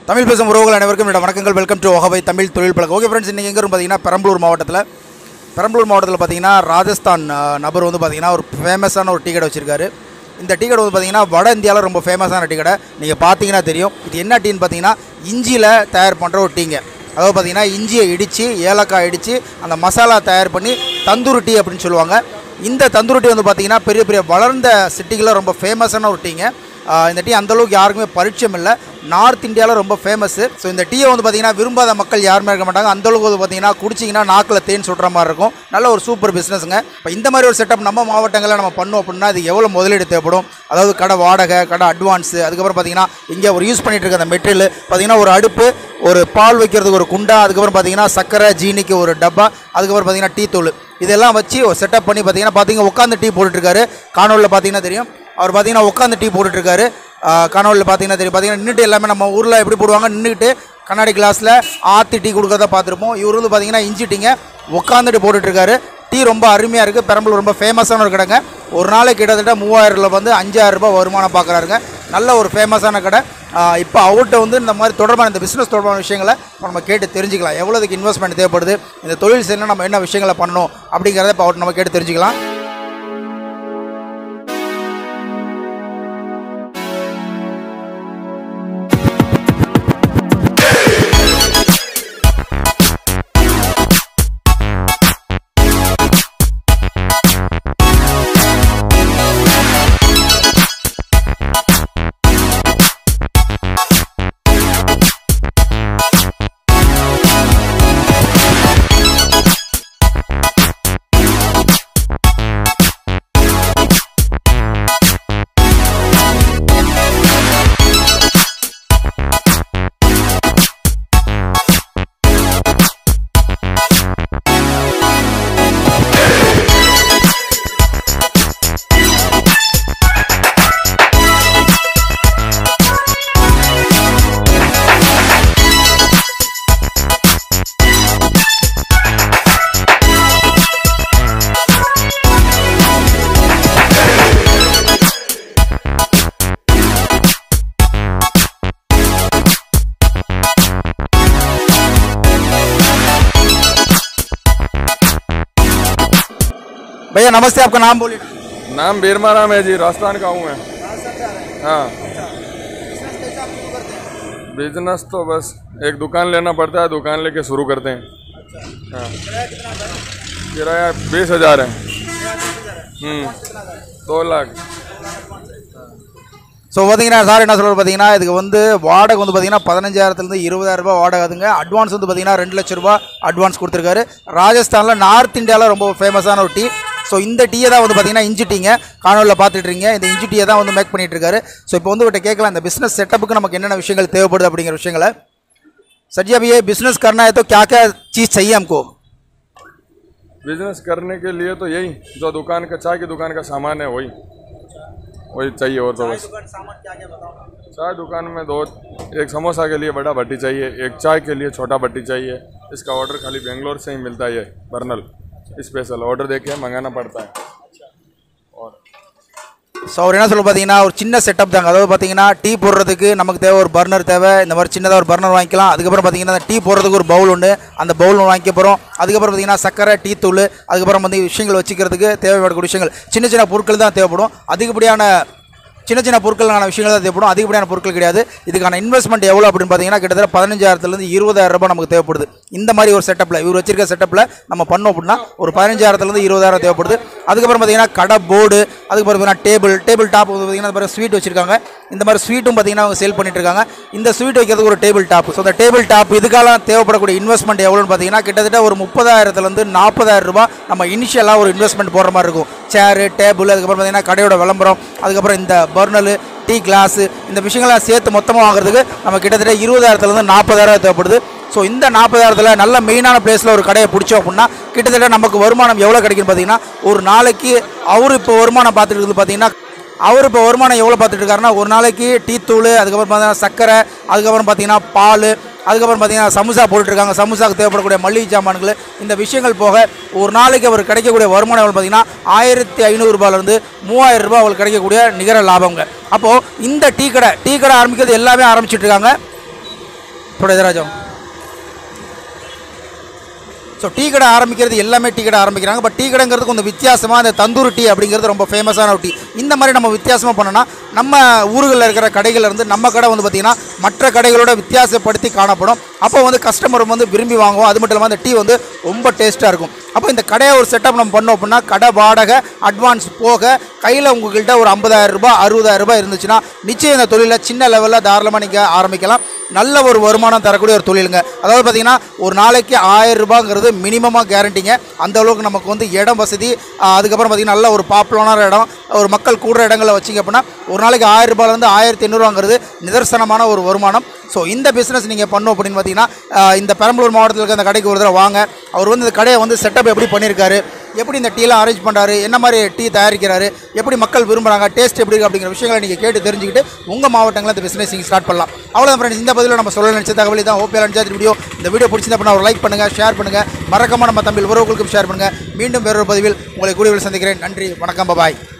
தமிழ் பேசும் உறவுகள் அனைவருக்கும் என்னோட வணக்கங்கள் வெல்கம் டு ஒகவை தமிழ் தொழில் பழக்கம் ஓகே ஃப்ரெண்ட்ஸ் இன்றைக்கி எங்கே பார்த்தீங்கன்னா பெரம்பலூர் மாவட்டத்தில் பெரம்பலூர் மாவட்டத்தில் பார்த்தீங்கன்னா ராஜஸ்தான் அஹ், நபர் வந்து பார்த்தீங்கன்னா ஒரு ஃபேமஸான ஒரு டீ கடை வச்சிருக்காரு இந்த டீ கடை வந்து பார்த்தீங்கன்னா வட இந்தியாவில் ரொம்ப ஃபேமஸான டீ கடை நீங்கள் பார்த்தீங்கன்னா தெரியும் இது என்ன டீன்னு பார்த்தீங்கன்னா இஞ்சியில் தயார் பண்ணுற ஒரு டீங்க அதாவது பார்த்தீங்கன்னா இஞ்சியை இடித்து ஏலக்காய் இடித்து அந்த மசாலா தயார் பண்ணி தந்தூரி டீ அப்படின்னு சொல்லுவாங்க இந்த தந்தூரி டீ வந்து பார்த்தீங்கன்னா பெரிய பெரிய வளர்ந்த சிட்டிகளில் ரொம்ப ஃபேமஸான ஒரு டீங்க ஆஹ் இந்த டீ அந்தளவுக்கு யாருக்குமே பரிச்சயம் இல்லை நார்த் இந்தியாவில் ரொம்ப ஃபேமஸ்ஸு ஸோ இந்த டீயை வந்து பார்த்தீங்கன்னா விரும்பாத மக்கள் யாருமே இருக்க மாட்டாங்க அந்தளவுக்கு வந்து பார்த்தீங்கன்னா குடிச்சிங்கன்னா நாக்கில் தேன் சுடுற மாதிரி இருக்கும் நல்ல ஒரு சூப்பர் பிஸ்னஸுங்க இப்போ இந்த மாதிரி ஒரு செட்டப் நம்ம மாவட்டங்களில் நம்ம பண்ணோம் அப்படின்னா அது எவ்வளோ முதலீடு தேவைப்படும் அதாவது கடை வாடகை கடை அட்வான்ஸு அதுக்கப்புறம் பார்த்தீங்கன்னா இங்கே ஒரு யூஸ் பண்ணிட்டு இருக்க அந்த மெட்டீரியல் பார்த்தீங்கன்னா ஒரு அடுப்பு ஒரு பால் வைக்கிறதுக்கு ஒரு குண்டா அதுக்கப்புறம் பார்த்தீங்கன்னா சர்க்கரை ஜீனிக்கு ஒரு டப்பா அதுக்கப்புறம் பார்த்தீங்கன்னா டீ தூள் இதெல்லாம் வச்சு ஒரு செட்டப் பண்ணி பார்த்தீங்கன்னா பார்த்தீங்கன்னா உட்காந்து டீ போட்டுட்ருக்காரு காணொலியில் பார்த்தீங்கன்னா தெரியும் அவர் பார்த்தீங்கன்னா உட்காந்து டீ போட்டுட்ருக்காரு கனவுல பார்த்தீங்கன்னா தெரியும் பார்த்தீங்கன்னா நின்றுட்டு எல்லாமே நம்ம ஊரில் எப்படி போடுவாங்க நின்றுட்டு கண்ணாடி கிளாஸில் ஆற்றி டீ கொடுக்கறத பார்த்துருப்போம் இவர் வந்து பார்த்தீங்கன்னா இஞ்சி டீங்க உட்காந்துட்டு போட்டுட்ருக்காரு டீ ரொம்ப அருமையாக இருக்குது பெரம்பலூர் ரொம்ப ஃபேமஸான ஒரு கடைங்க ஒரு நாளைக்கு கிட்டத்தட்ட மூவாயிரம்ல வந்து அஞ்சாயிரம் ரூபாய் வருமானம் பார்க்குறாருங்க நல்ல ஒரு ஃபேமஸான கடை இப்போ அவர்கிட்ட வந்து இந்த மாதிரி தொடர்பான இந்த பிஸ்னஸ் தொடர்பான விஷயங்களை இப்ப நம்ம கேட்டு தெரிஞ்சுக்கலாம் எவ்வளோதுக்கு இன்வெஸ்ட்மெண்ட் தேவைப்படுது இந்த தொழில் செய்யணும் நம்ம என்ன விஷயங்களை பண்ணணும் அப்படிங்கிறத இப்போ அவர்கிட்ட நம்ம கேட்டு தெரிஞ்சுக்கலாம் भैया नमस्ते आपका नाम बोलिए नाम बीरमा राम है जी राजस्थान का हूँ मैं हाँ बिजनेस तो बस एक दुकान लेना पड़ता है दुकान लेके शुरू करते हैं हाँ किराया बीस हजार है हम्म दो लाख ஸோ பார்த்தீங்கன்னா சார் என்ன சொல்கிறார் பார்த்தீங்கன்னா இதுக்கு வந்து வாடகை வந்து பார்த்தீங்கன்னா பதினஞ்சாயிரத்துலேருந்து இருபதாயிரம் ரூபாய் வாடகை அதுங்க அட்வான்ஸ் வந்து பார்த்தீங்கன்னா ரெண்டு லட்ச ரூபாய் அட்வான்ஸ் கொடுத்துருக்காரு ராஜஸ்தானில் நார்த் இந்தியாவில் ரொம்ப ஃபேமஸான ஒரு டீ ஸோ இந்த டீயை தான் வந்து பார்த்தீங்கன்னா இஞ்சி டீங்க காணொலியில் பார்த்துட்டு இருக்கீங்க இந்த இஞ்சி டீயை தான் வந்து மேக் பண்ணிட்டு இருக்காரு ஸோ இப்போ வந்து இவர்கிட்ட கேட்கலாம் இந்த பிஸ்னஸ் செட்டப்புக்கு நமக்கு என்னென்ன விஷயங்கள் தேவைப்படுது அப்படிங்கிற விஷயங்களை सर जी अब ये बिजनेस करना है तो क्या क्या चीज़ चाहिए हमको बिजनेस करने के लिए तो यही जो दुकान का चाय की दुकान का सामान है वही वही चाहिए और तो बस चाय दुकान में दो एक समोसा के लिए बड़ा भट्टी चाहिए एक चाय के लिए छोटा भट्टी चाहिए इसका ऑर्डर खाली बेंगलोर से ही मिलता है ये बर्नल स्पेशल ऑर्डर दे के मंगाना पड़ता है और ஸோ அவர் என்ன சொல்ல பார்த்தீங்கன்னா ஒரு சின்ன செட்டப் தாங்க அதாவது பார்த்தீங்கன்னா டீ போடுறதுக்கு நமக்கு தேவை ஒரு பர்னர் தேவை இந்த மாதிரி சின்னதாக ஒரு பர்னர் வாங்கிக்கலாம் அதுக்கப்புறம் பார்த்தீங்கன்னா அந்த டீ போடுறதுக்கு ஒரு பவுல் உண்டு அந்த பவுல் ஒன்று வாங்கிக்க போகிறோம் அதுக்கப்புறம் பார்த்தீங்கன்னா சக்கரை டீ தூள் அதுக்கப்புறம் வந்து விஷயங்கள் வச்சுக்கிறதுக்கு தேவைப்படக்கூடிய விஷயங்கள் சின்ன சின்ன பொருட்கள் தான் தேவைப்படும் அதிகப்படியான சின்ன சின்ன பொருட்களான விஷயங்கள் தான் தேவைப்படும் அதிகப்படியான பொருட்கள் கிடையாது இதுக்கான இன்வெஸ்ட்மெண்ட் எவ்வளோ அப்படின்னு பார்த்தீங்கன்னா கிட்டத்தட்ட பதினஞ்சாயிரத்துலேருந்து இருபதாயிரம் ரூபாய் நமக்கு தேவைப்படுது இந்த மாதிரி ஒரு செட்டப்பில் இவர் வச்சிருக்க செட்டப்பில் நம்ம பண்ணோம் அப்படின்னா ஒரு பதினஞ்சாயிரத்துலேருந்து இருபதாயிரம் தேவைப்படுது அதுக்கப்புறம் பார்த்தீங்கன்னா கடை போர்டு அதுக்கப்புறம் பார்த்தீங்கன்னா டேபிள் டேபிள் டாப் வந்து பார்த்தீங்கன்னா இந்த மாதிரி ஸ்வீட் வச்சிருக்காங்க இந்த மாதிரி ஸ்வீட்டும் பார்த்தீங்கன்னா அவங்க சேல் பண்ணிட்டு இருக்காங்க இந்த ஸ்வீட் வைக்கிறதுக்கு ஒரு டேபிள் டாப் ஸோ இந்த டேபிள் டாப் இதுக்கெல்லாம் தேவைப்படக்கூடிய இன்வெஸ்ட்மெண்ட் எவ்வளோன்னு பார்த்தீங்கன்னா கிட்டத்தட்ட ஒரு முப்பதாயிரத்துலேருந்து நாற்பதாயிரம் ரூபாய் நம்ம இனிஷியலாக ஒரு இன்வெஸ்ட்மெண்ட் போடுற மாதிரி இருக்கும் சேரு டேபிள் அதுக்கப்புறம் பார்த்தீங்கன்னா கடையோட விளம்பரம் அதுக்கப்புறம் இந்த பர்னலு டீ கிளாஸு இந்த விஷயங்கள்லாம் சேர்த்து மொத்தமாக வாங்குறதுக்கு நம்ம கிட்டத்தட்ட இருபதாயிரத்துலேருந்து நாற்பதாயிரம் தேவைப்படுது ஸோ இந்த நாற்பதாயிரத்தில் நல்ல மெயினான பிளேஸில் ஒரு கடையை பிடிச்சோம் அப்படின்னா கிட்டத்தட்ட நமக்கு வருமானம் எவ்வளோ கிடைக்குன்னு பார்த்தீங்கன்னா ஒரு நாளைக்கு அவர் இப்போ வருமானம் பார்த்துட்டு இருக்குது பார்த்தீங்கன்னா அவர் இப்போ வருமானம் எவ்வளோ பார்த்துட்டு இருக்காருன்னா ஒரு நாளைக்கு டீ தூள் அதுக்கப்புறம் பார்த்தீங்கன்னா சர்க்கரை அதுக்கப்புறம் பார்த்தீங்கன்னா பால் அதுக்கப்புறம் பார்த்தீங்கன்னா சமோசா போட்டுருக்காங்க சமோசாக்கு தேவைப்படக்கூடிய மளிகை சாமான்கள் இந்த விஷயங்கள் போக ஒரு நாளைக்கு அவர் கிடைக்கக்கூடிய வருமானம் எவ்வளோ பார்த்தீங்கன்னா ஆயிரத்தி ஐநூறுரூபாலேருந்து மூவாயிரம் ரூபாய் அவங்களுக்கு கிடைக்கக்கூடிய நிகர லாபங்க அப்போது இந்த டீ கடை டீ கடை ஆரம்பிக்கிறது எல்லாமே ஆரம்பிச்சிட்டு இருக்காங்க थोड़ा इधर आ जाओ ஸோ டீ கடை ஆரம்பிக்கிறது எல்லாமே டீ கடை ஆரம்பிக்கிறாங்க பட் டீ கடைங்கிறது கொஞ்சம் வித்தியாசமாக அந்த தந்தூரி டீ அப்படிங்கிறது ரொம்ப ஃபேமஸான ஒரு டீ இந்த மாதிரி நம்ம வித்தியாசமாக பண்ணோன்னா நம்ம ஊர்களில் இருக்கிற கடைகள்ல இருந்து நம்ம கடை வந்து பார்த்திங்கன்னா மற்ற கடைகளோட வித்தியாசப்படுத்தி காணப்படும் அப்போ வந்து கஸ்டமர் வந்து விரும்பி வாங்குவோம் அது மட்டும் இல்லாமல் அந்த டீ வந்து ரொம்ப டேஸ்ட்டாக இருக்கும் அப்போ இந்த கடையை ஒரு செட்டப் நம்ம பண்ணோம் அப்படின்னா கடை வாடகை அட்வான்ஸ் போக கையில் உங்ககிட்ட ஒரு ஐம்பதாயிரம் ரூபாய் அறுபதாயிரம் ரூபாய் இருந்துச்சுன்னா நிச்சயம் இந்த தொழிலை சின்ன லெவலில் தாராளமாக நீங்கள் ஆரம்பிக்கலாம் நல்ல ஒரு வருமானம் தரக்கூடிய ஒரு தொழிலுங்க அதாவது பார்த்தீங்கன்னா ஒரு நாளைக்கு ஆயிரம் ரூபாங்கிறது மினிமமாக கேரண்டிங்க அந்த அளவுக்கு நமக்கு வந்து இடம் வசதி ஆஹ் அதுக்கப்புறம் பார்த்தீங்கன்னா நல்ல ஒரு பாப்புலரான இடம் ஒரு மக்கள் கூடுற இடங்களில் வச்சிங்க அப்படின்னா ஒரு நாளைக்கு ஆயிரம் ரூபாயிலேருந்து ஆயிரத்தி எண்ணூறுவாங்கிறது நிதர்சனமான ஒரு வருமானம் ஸோ இந்த பிஸ்னஸ் நீங்கள் பண்ணோம் அப்படின்னு பார்த்தீங்கன்னா ஆஹ் இந்த பெரம்பலூர் மாவட்டத்தில் இருக்க அந்த கடைக்கு ஒரு தடவை வாங்க அவர் வந்து இந்த கடையை வந்து செட்டப் எப்படி பண்ணியிருக்காரு எப்படி இந்த டீலாம் அரேஞ்ச் பண்ணுறாரு என்ன மாதிரி டீ தயாரிக்கிறாரு எப்படி மக்கள் விரும்புகிறாங்க டேஸ்ட் எப்படி இருக்குது அப்படிங்கிற விஷயங்களை நீங்கள் கேட்டு தெரிஞ்சுக்கிட்டு உங்கள் மாவட்டங்களில் இந்த பிஸ்னஸ் நீங்கள் ஸ்டார்ட் பண்ணலாம் அவ்வளோதான் ஃப்ரெண்ட்ஸ் இந்த பதிவில் நம்ம சொல்ல நினச்ச தகவல் தான் ஓபிஎல் அஞ்சாவது வீடியோ இந்த வீடியோ பிடிச்சிருந்தா அப்படின்னா ஒரு லைக் பண்ணுங்கள் ஷேர் பண்ணுங்கள் மறக்காம நம்ம தமிழ் உறவுகளுக்கும் ஷேர் பண்ணுங்கள் மீண்டும் வேறொரு பதிவில் உங்களை கூடிய சந்திக்கிறேன் நன்றி வணக்கம் பாய்